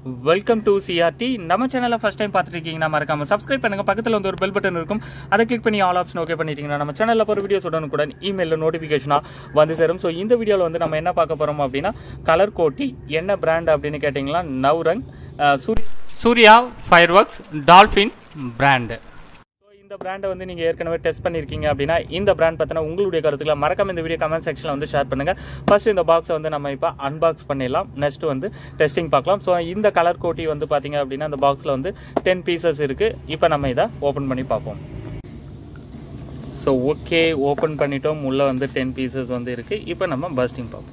welcome to CRT நம்ம சேனலில் first time பார்த்துருக்கீங்கன்னா மறக்காம சப்ஸ்கிரைப் பண்ணுங்க பக்கத்தில் வந்து ஒரு பெல் பட்டன் இருக்கும் அதை கிளிக் பண்ணி ஆல் ஆப்ஷன் ஓகே பண்ணிட்டீங்கன்னா நம்ம சேனலில் போகிற வீடியோஸ் உடனுக்குடன் இமெயிலில் நோட்டிஃபிகேஷனாக வந்து சேரும் ஸோ இந்த வீடியோவில் வந்து நம்ம என்ன பார்க்க போகிறோம் அப்படின்னா கலர் கோட்டி என்ன பிராண்ட் அப்படின்னு கேட்டிங்கன்னா Navrang ah, Suri Surya fireworks Dolphin brand so இந்த பிராண்டை வந்து நீங்கள் ஏற்கனவே டெஸ்ட் பண்ணியிருக்கீங்க அப்படின்னா இந்த பிராண்ட் பற்றின உங்களுடைய கருத்துக்களை மறக்காம இந்த வீடியோ கமெண்ட் செக்ஷனில் வந்து ஷேர் பண்ணுங்கள் ஃபர்ஸ்ட் இந்த பாக்ஸை வந்து நம்ம இப்போ அன்பாக்ஸ் பண்ணிடலாம் நெக்ஸ்ட் வந்து டெஸ்டிங் பார்க்கலாம் ஸோ இந்த கலர் கோட்டி வந்து பார்த்தீங்க அப்படின்னா இந்த பாக்ஸில் வந்து டென் பீசஸ் இருக்குது இப்போ நம்ம இதை ஓப்பன் பண்ணி பார்ப்போம் ஸோ ஓகே ஓப்பன் பண்ணிட்டோம் உள்ளே வந்து டென் பீசஸ் வந்து இருக்குது இப்போ நம்ம பஸ்டிங் பார்ப்போம்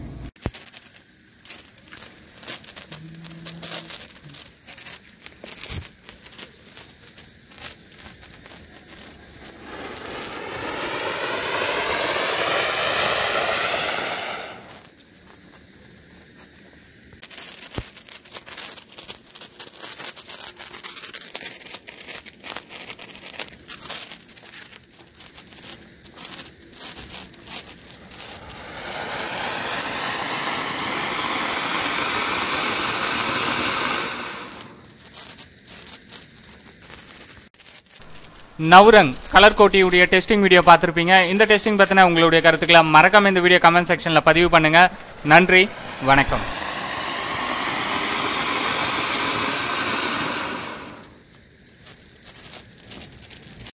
நவ்ரங் கலர் கோட்டியுடைய டெஸ்டிங் வீடியோ பார்த்துருப்பீங்க இந்த டெஸ்டிங் பற்றின உங்களுடைய கருத்துக்களை மறக்காம இந்த வீடியோ கமெண்ட் செக்ஷனில் பதிவு பண்ணுங்கள் நன்றி வணக்கம்